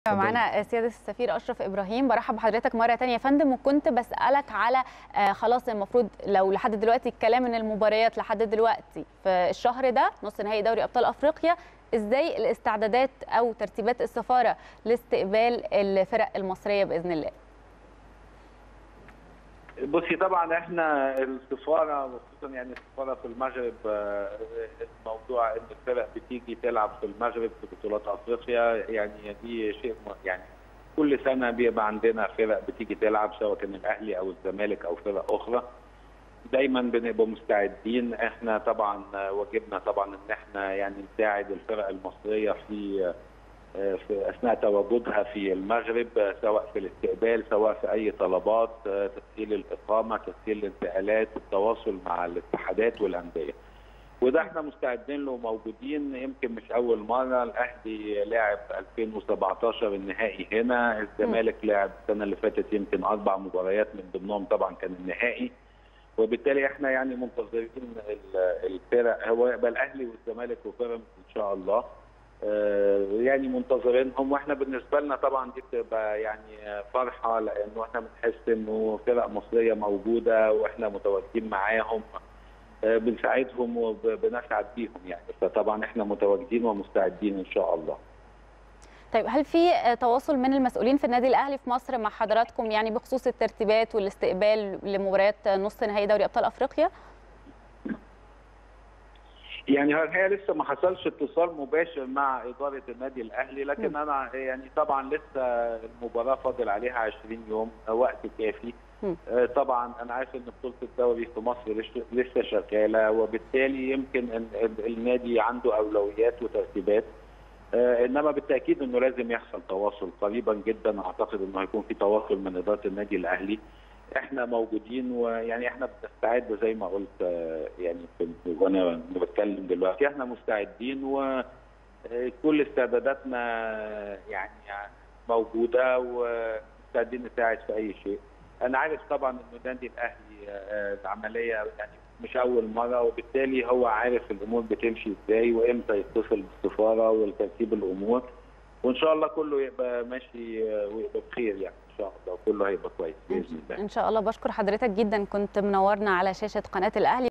معانا سيادة السفير أشرف إبراهيم برحب بحضرتك مرة تانية يا فندم وكنت بسألك على آه خلاص المفروض لو لحد دلوقتي الكلام ان المباريات لحد دلوقتي في الشهر ده نص نهائي دوري أبطال أفريقيا ازاي الاستعدادات أو ترتيبات السفارة لاستقبال الفرق المصرية بإذن الله بصي طبعا احنا السفاره وخصوصا يعني السفاره في المغرب آه، موضوع ان الفرق بتيجي تلعب في المغرب في بطولات افريقيا يعني دي شيء م- يعني كل سنه بيبقى عندنا فرق بتيجي تلعب سواء كان الاهلي او الزمالك او فرق اخرى دايما بنبقى مستعدين احنا طبعا آه، واجبنا طبعا ان احنا يعني نساعد الفرق المصريه في آه، في اثناء تواجدها في المغرب سواء في الاستقبال سواء في اي طلبات تسهيل الاقامه تسهيل الانتقالات التواصل مع الاتحادات والانديه وده احنا مستعدين له موجودين يمكن مش اول مره الاهلي لعب 2017 النهائي هنا الزمالك لعب السنه اللي فاتت يمكن اربع مباريات من ضمنهم طبعا كان النهائي وبالتالي احنا يعني منتظرين ال- الفرق هو يبقى الاهلي والزمالك وبيراميدز ان شاء الله آه، يعني منتظرينهم واحنا بالنسبه لنا طبعا دي بتبقى يعني فرحه لانه احنا بنحس انه فرق مصريه موجوده واحنا متواجدين معاهم آه، بنساعدهم وبنسعد بيهم يعني فطبعا احنا متواجدين ومستعدين ان شاء الله طيب هل في آه، تواصل من المسؤولين في النادي الأهلي في مصر مع حضراتكم يعني بخصوص الترتيبات والاستقبال لمباريات نص نهائي دوري أبطال أفريقيا؟ يعني هو الحقيقه لسه ما حصلش اتصال مباشر مع اداره النادي الاهلي لكن م. انا يعني طبعا لسه المباراه فاضل عليها 20 يوم وقت كافي م. آه، طبعا انا عارف ان بطوله الدوري في مصر لسه- لسه شغاله وبالتالي يمكن ال- ال- النادي عنده اولويات وترتيبات آه، انما بالتاكيد انه لازم يحصل تواصل قريبا جدا اعتقد انه هيكون في تواصل من اداره النادي الاهلي احنا موجودين ويعني احنا بنستعد زي ما قلت آه، يعني في- وانا بتكلم دلوقتي احنا مستعدين وكل استعداداتنا يعني موجوده ومستعدين نساعد في اي شيء. انا عارف طبعا انه النادي الاهلي آه، العمليه يعني مش اول مره وبالتالي هو عارف الامور بتمشي ازاي وامتى يتصل بالسفاره وترتيب الامور وان شاء الله كله يبقى ماشي آه، ويبقى بخير يعني ان شاء الله كله هيبقى كويس باذن الله. إن شاء الله بشكر حضرتك جدا كنت منورنا على شاشة قناة الأهلي